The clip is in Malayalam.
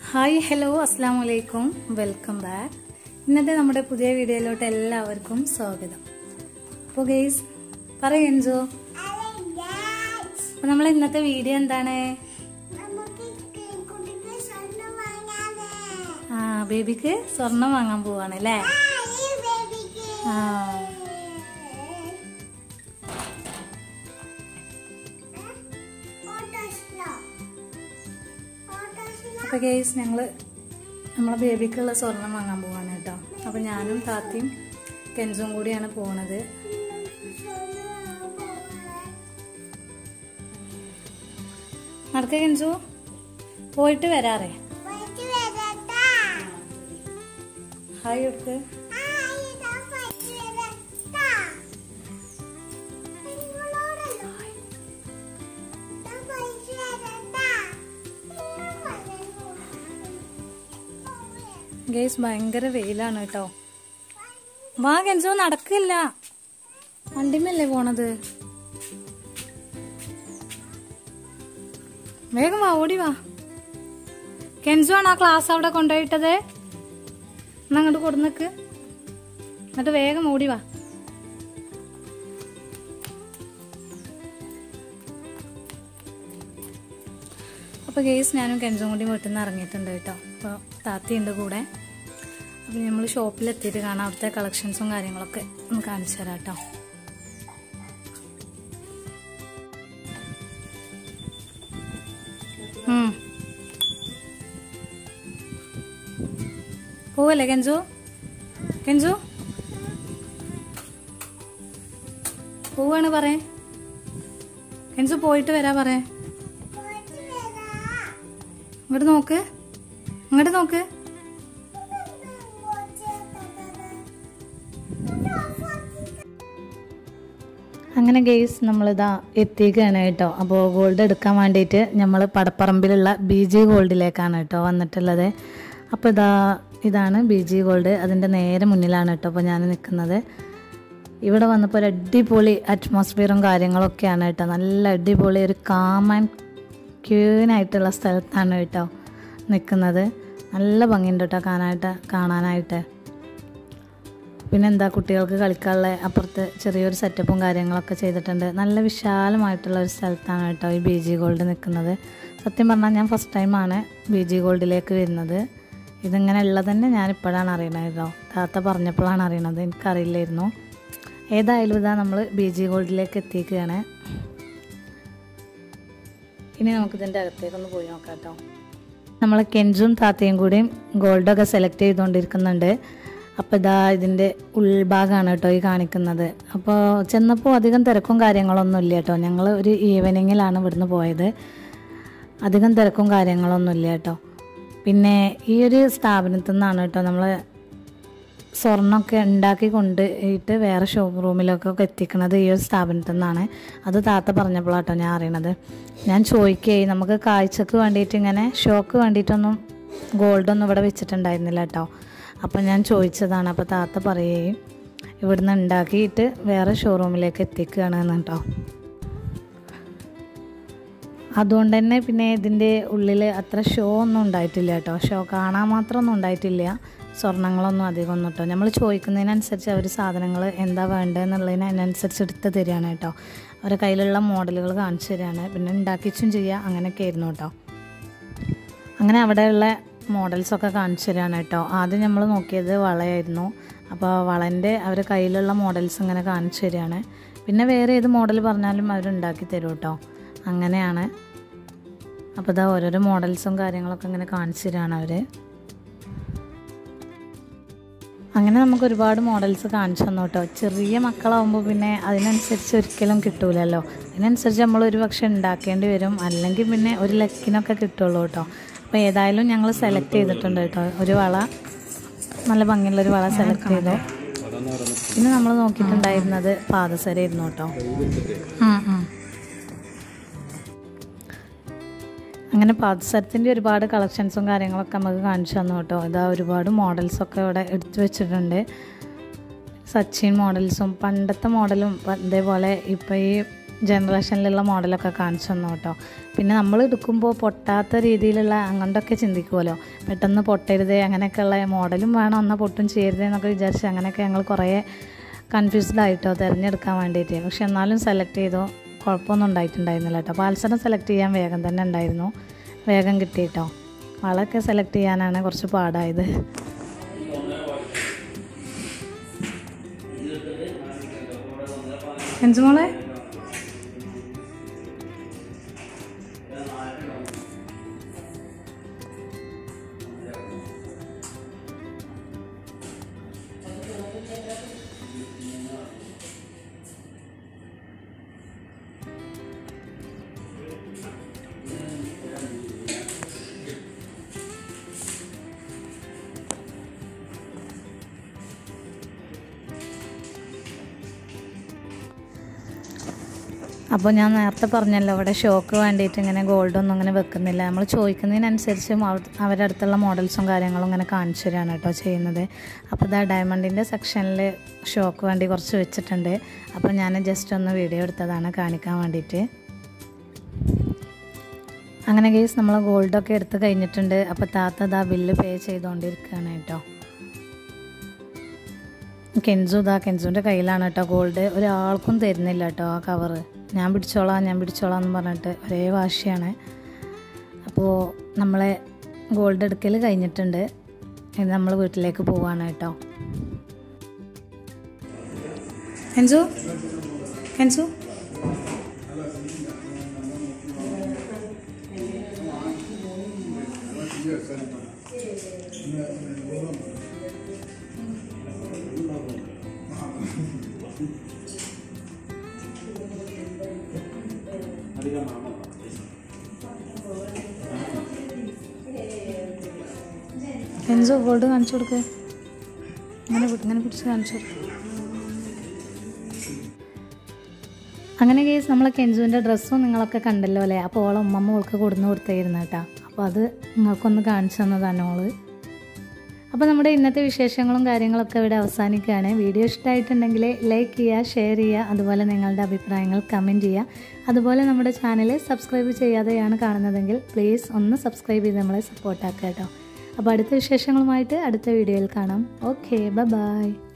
ഹായ് ഹലോ അസ്സാം വലൈക്കും വെൽക്കം ബാക്ക് ഇന്നത്തെ നമ്മുടെ പുതിയ വീഡിയോയിലോട്ട് എല്ലാവർക്കും സ്വാഗതം അപ്പോൾ ഗെയ്സ് പറയൂ എൻജോ അപ്പോൾ നമ്മൾ ഇന്നത്തെ വീഡിയോ എന്താണ് ആ ബേബിക്ക് സ്വർണം വാങ്ങാൻ പോവാണ് അല്ലേ ആ അപ്പോൾ ഗെയ്സ് ഞങ്ങൾ നമ്മളെ ബേബിക്കുള്ള സ്വർണം വാങ്ങാൻ പോവാണ് കേട്ടോ അപ്പോൾ ഞാനും താത്തയും കെൻസും കൂടിയാണ് പോണത് നടക്ക കെൻസു പോയിട്ട് വരാറേ ഹായ് എടുക്ക് ഗെയ്സ് ഭയങ്കര വെയിലാണ് കേട്ടോ വാ കെൻസു നടക്കില്ല വണ്ടിമല്ലേ പോണത് വേഗം വാ ഓടി വാ കെൻസു ആണ് ആ ക്ലാസ് അവിടെ കൊണ്ടുപോയിട്ടത് എന്നാ അങ്ങോട്ട് കൊടുന്നക്ക് എന്നിട്ട് വേഗം ഓടി വാ അപ്പോൾ ഗെയ്സ് ഞാനും കെൻസും കൂടി വീട്ടിൽ നിന്ന് ഇറങ്ങിയിട്ടുണ്ട് കേട്ടോ അപ്പോൾ താത്തയുണ്ട് കൂടെ അപ്പോൾ നമ്മൾ ഷോപ്പിലെത്തിയിട്ട് കാണാം അവിടുത്തെ കളക്ഷൻസും കാര്യങ്ങളൊക്കെ ഒന്ന് കാണിച്ചു തരാം കേട്ടോ ഉം. പോവല്ലേ കെഞ്ചു കെഞ്ചു പോവാണ് പറയേ കെഞ്ചു പോയിട്ട് വരാ പറയേ ഇങ്ങോട്ട് നോക്ക് ഇങ്ങോട്ട് നോക്ക് അങ്ങനെ ഗെയ്സ് നമ്മളിതാ എത്തിക്കുകയാണ് കേട്ടോ അപ്പോൾ ഗോൾഡ് എടുക്കാൻ വേണ്ടിയിട്ട് നമ്മൾ പടപ്പറമ്പിലുള്ള ബി ജി ഗോൾഡിലേക്കാണ് കേട്ടോ വന്നിട്ടുള്ളത് അപ്പോൾ ഇതാ ഇതാണ് ബി ജി ഗോൾഡ് അതിൻ്റെ നേരെ മുന്നിലാണ് കേട്ടോ അപ്പോൾ ഞാൻ നിൽക്കുന്നത് ഇവിടെ വന്നപ്പോൾ ഒരു അടിപൊളി അറ്റ്മോസ്ഫിയറും കാര്യങ്ങളൊക്കെയാണ് കേട്ടോ നല്ല അടിപൊളി ഒരു കാം ആൻഡ് ക്യൂനായിട്ടുള്ള സ്ഥലത്താണ് കേട്ടോ നിൽക്കുന്നത് നല്ല ഭംഗിയുണ്ട് കേട്ടോ കാണാനായിട്ട് കാണാനായിട്ട് പിന്നെന്താ കുട്ടികൾക്ക് കളിക്കാനുള്ള അപ്പുറത്ത് ചെറിയൊരു സെറ്റപ്പും കാര്യങ്ങളൊക്കെ ചെയ്തിട്ടുണ്ട് നല്ല വിശാലമായിട്ടുള്ള ഒരു സ്ഥലത്താണ് കേട്ടോ ഈ ബി ജി ഗോൾഡ് നിൽക്കുന്നത് സത്യം പറഞ്ഞാൽ ഞാൻ ഫസ്റ്റ് ടൈമാണ് ബി ജി ഗോൾഡിലേക്ക് വരുന്നത് ഇതിങ്ങനെ ഉള്ളത് തന്നെ ഞാനിപ്പോഴാണ് അറിയണത് കേട്ടോ താത്ത പറഞ്ഞപ്പോഴാണ് അറിയണത് എനിക്കറിയില്ലായിരുന്നു ഏതായാലും ഇതാ നമ്മൾ ബി ജി ഗോൾഡിലേക്ക് എത്തിക്കുകയാണ് ഇനി നമുക്ക് ഇതിൻ്റെ അകത്തേക്കൊന്ന് പോയി നോക്കാം കേട്ടോ നമ്മൾ കെഞ്ചും താത്തയും കൂടിയും ഗോൾഡൊക്കെ സെലക്ട് ചെയ്തുകൊണ്ടിരിക്കുന്നുണ്ട് അപ്പോൾ ഇതാ ഇതിൻ്റെ ഉൾഭാഗമാണ് കേട്ടോ ഈ കാണിക്കുന്നത് അപ്പോൾ ചെന്നപ്പോൾ അധികം തിരക്കും കാര്യങ്ങളൊന്നും ഇല്ല കേട്ടോ ഞങ്ങൾ ഒരു ഈവനിങ്ങിലാണ് ഇവിടുന്ന് പോയത് അധികം തിരക്കും കാര്യങ്ങളൊന്നും ഇല്ല കേട്ടോ പിന്നെ ഈ ഒരു സ്ഥാപനത്തിൽ നിന്നാണ് കേട്ടോ നമ്മൾ സ്വർണ്ണമൊക്കെ ഉണ്ടാക്കി കൊണ്ടുപോയിട്ട് വേറെ ഷോറൂമിലൊക്കെ എത്തിക്കുന്നത് ഈ ഒരു സ്ഥാപനത്തിൽ നിന്നാണ് അത് താത്ത പറഞ്ഞപ്പോഴാട്ടോ ഞാൻ അറിയണത് ഞാൻ ചോദിക്കുകയും നമുക്ക് കാഴ്ചക്ക് വേണ്ടിയിട്ട് ഇങ്ങനെ ഷോക്ക് വേണ്ടിയിട്ടൊന്നും ഗോൾഡൊന്നും ഇവിടെ വെച്ചിട്ടുണ്ടായിരുന്നില്ല കേട്ടോ അപ്പം ഞാൻ ചോദിച്ചതാണ് അപ്പോൾ താത്ത പറയുകയും ഇവിടുന്ന് ഉണ്ടാക്കിയിട്ട് വേറെ ഷോറൂമിലേക്ക് എത്തിക്കുകയാണ് എന്ന് കേട്ടോ അതുകൊണ്ട് തന്നെ പിന്നെ ഇതിൻ്റെ ഉള്ളിൽ അത്ര ഷോ ഒന്നും ഉണ്ടായിട്ടില്ല കേട്ടോ ഷോ കാണാൻ മാത്രമൊന്നും ഉണ്ടായിട്ടില്ല സ്വർണ്ണങ്ങളൊന്നും അധികം ഒന്നും കേട്ടോ നമ്മൾ ചോദിക്കുന്നതിനനുസരിച്ച് അവർ സാധനങ്ങൾ എന്താ വേണ്ടതെന്നുള്ളതിനനുസരിച്ച് എടുത്ത് തരികയാണ് കേട്ടോ അവരുടെ കയ്യിലുള്ള മോഡലുകൾ കാണിച്ചു തരികയാണ് പിന്നെ ഉണ്ടാക്കിച്ചും ചെയ്യുക അങ്ങനെയൊക്കെ ആയിരുന്നു കേട്ടോ അങ്ങനെ അവിടെയുള്ള മോഡൽസൊക്കെ കാണിച്ചു തരികയാണ് കേട്ടോ ആദ്യം നമ്മൾ നോക്കിയത് വളയായിരുന്നു അപ്പോൾ വളൻ്റെ അവരുടെ കയ്യിലുള്ള മോഡൽസ് ഇങ്ങനെ കാണിച്ചു തരികയാണ് പിന്നെ വേറെ ഏത് മോഡൽ പറഞ്ഞാലും അവരുണ്ടാക്കി തരും കേട്ടോ അങ്ങനെയാണ് അപ്പോൾ ഇതാ ഓരോരോ മോഡൽസും കാര്യങ്ങളൊക്കെ ഇങ്ങനെ കാണിച്ചു തരികയാണ് അവർ അങ്ങനെ നമുക്ക് ഒരുപാട് മോഡൽസ് കാണിച്ചു തന്നു കേട്ടോ ചെറിയ മക്കളാവുമ്പോൾ പിന്നെ അതിനനുസരിച്ച് ഒരിക്കലും കിട്ടൂലല്ലോ അതിനനുസരിച്ച് നമ്മൾ ഒരു പക്ഷെ ഉണ്ടാക്കേണ്ടി വരും അല്ലെങ്കിൽ പിന്നെ ഒരു ലക്കിനൊക്കെ കിട്ടുള്ളൂ കേട്ടോ അപ്പോൾ ഏതായാലും ഞങ്ങൾ സെലക്ട് ചെയ്തിട്ടുണ്ട് കേട്ടോ ഒരു വള നല്ല ഭംഗിയുള്ള ഒരു വള സെലക്ട് ചെയ്തു പിന്നെ നമ്മൾ നോക്കിയിട്ടുണ്ടായിരുന്നത് പാദസരയായിരുന്നു കേട്ടോ അങ്ങനെ പാദസരത്തിൻ്റെ ഒരുപാട് കളക്ഷൻസും കാര്യങ്ങളൊക്കെ നമുക്ക് കാണിച്ചു തന്നു കേട്ടോ ഇതാ ഒരുപാട് മോഡൽസൊക്കെ ഇവിടെ എടുത്തു വെച്ചിട്ടുണ്ട് സച്ചിൻ മോഡൽസും പണ്ടത്തെ മോഡലും അതേപോലെ ഇപ്പോൾ ഈ ജനറേഷനിലുള്ള മോഡലൊക്കെ കാണിച്ചു തന്നു കേട്ടോ പിന്നെ നമ്മൾ എടുക്കുമ്പോൾ പൊട്ടാത്ത രീതിയിലുള്ള അങ്ങോട്ടൊക്കെ ചിന്തിക്കുമല്ലോ പെട്ടെന്ന് പൊട്ടരുതേ അങ്ങനെയൊക്കെയുള്ള മോഡലും വേണം എന്നാൽ പൊട്ടും ചെയ്യരുതേ എന്നൊക്കെ വിചാരിച്ച് അങ്ങനെയൊക്കെ ഞങ്ങൾ കുറേ കൺഫ്യൂസ്ഡ് ആയിട്ടോ തിരഞ്ഞെടുക്കാൻ വേണ്ടിയിട്ട് പക്ഷെ എന്നാലും സെലക്ട് ചെയ്തോ കുഴപ്പമൊന്നും ഉണ്ടായിട്ടുണ്ടായിരുന്നില്ല കേട്ടോ പാൽസരം സെലക്ട് ചെയ്യാൻ വേഗം തന്നെ ഉണ്ടായിരുന്നു വേഗം കിട്ടി കേട്ടോ വളമൊക്കെ സെലക്ട് ചെയ്യാനാണ് കുറച്ച് പാടായത് എഞ്ചുമോളെ അപ്പോൾ ഞാൻ നേരത്തെ പറഞ്ഞല്ലോ ഇവിടെ ഷോക്ക് വേണ്ടിയിട്ട് ഇങ്ങനെ ഗോൾഡൊന്നും ഇങ്ങനെ വെക്കുന്നില്ല നമ്മൾ ചോദിക്കുന്നതിനനുസരിച്ചും അവ- അവരുടെ അടുത്തുള്ള മോഡൽസും കാര്യങ്ങളും ഇങ്ങനെ കാണിച്ചു തരാണ് കേട്ടോ ചെയ്യുന്നത് അപ്പോൾ ഇതാ ഡയമണ്ടിൻ്റെ സെക്ഷനിൽ ഷോക്ക് വേണ്ടി കുറച്ച് വെച്ചിട്ടുണ്ട് അപ്പോൾ ഞാൻ ജസ്റ്റ് ഒന്ന് വീഡിയോ എടുത്തതാണ് കാണിക്കാൻ വേണ്ടിയിട്ട് അങ്ങനെ കേസ് നമ്മൾ ഗോൾഡൊക്കെ എടുത്ത് കഴിഞ്ഞിട്ടുണ്ട് അപ്പോൾ താത്ത ഇതാ ബില്ല് പേ ചെയ്തുകൊണ്ടിരിക്കുകയാണ് കേട്ടോ കെൻസു ഇതാ കെൻസുവിൻ്റെ കയ്യിലാണ് കേട്ടോ ഗോൾഡ് ഒരാൾക്കും തരുന്നില്ല കേട്ടോ ആ കവറ് ഞാൻ പിടിച്ചോളാം ഞാൻ പിടിച്ചോളാം എന്ന് പറഞ്ഞിട്ട് ഒരേ വാശിയാണ് അപ്പോൾ നമ്മളെ ഗോൾഡ് എടുക്കൽ കഴിഞ്ഞിട്ടുണ്ട് ഇനി നമ്മൾ വീട്ടിലേക്ക് പോവാണ് കേട്ടോ കെൻസു കെൻസു കെൻസു ഗോൾഡ് കാണിച്ചു കൊടുക്ക് ഇങ്ങനെ പിടി- ഇങ്ങനെ പിടിച്ച് കാണിച്ചു കൊടുക്ക് അങ്ങനെ കേസ് നമ്മളെ കെൻസുവിൻ്റെ ഡ്രസ്സും നിങ്ങളൊക്കെ കണ്ടല്ലോ അല്ലേ അപ്പോൾ ഓളെ ഉമ്മമ്മ ഓൾക്ക് കൊടുന്ന് കൊടുത്തായിരുന്നു കേട്ടോ അപ്പോൾ അത് നിങ്ങൾക്കൊന്ന് കാണിച്ചു തന്നതാണ് ഓള് അപ്പോൾ നമ്മുടെ ഇന്നത്തെ വിശേഷങ്ങളും കാര്യങ്ങളൊക്കെ ഇവിടെ അവസാനിക്കുകയാണ് വീഡിയോ ഇഷ്ടമായിട്ടുണ്ടെങ്കിൽ ലൈക്ക് ചെയ്യുക ഷെയർ ചെയ്യുക അതുപോലെ നിങ്ങളുടെ അഭിപ്രായങ്ങൾ കമൻറ്റ് ചെയ്യുക അതുപോലെ നമ്മുടെ ചാനൽ സബ്സ്ക്രൈബ് ചെയ്യാതെയാണ് കാണുന്നതെങ്കിൽ പ്ലീസ് ഒന്ന് സബ്സ്ക്രൈബ് ചെയ്ത് നമ്മളെ സപ്പോർട്ടാക്കുക കേട്ടോ അപ്പോൾ അടുത്ത വിശേഷങ്ങളുമായിട്ട് അടുത്ത വീഡിയോയിൽ കാണാം ഓക്കെ ബൈ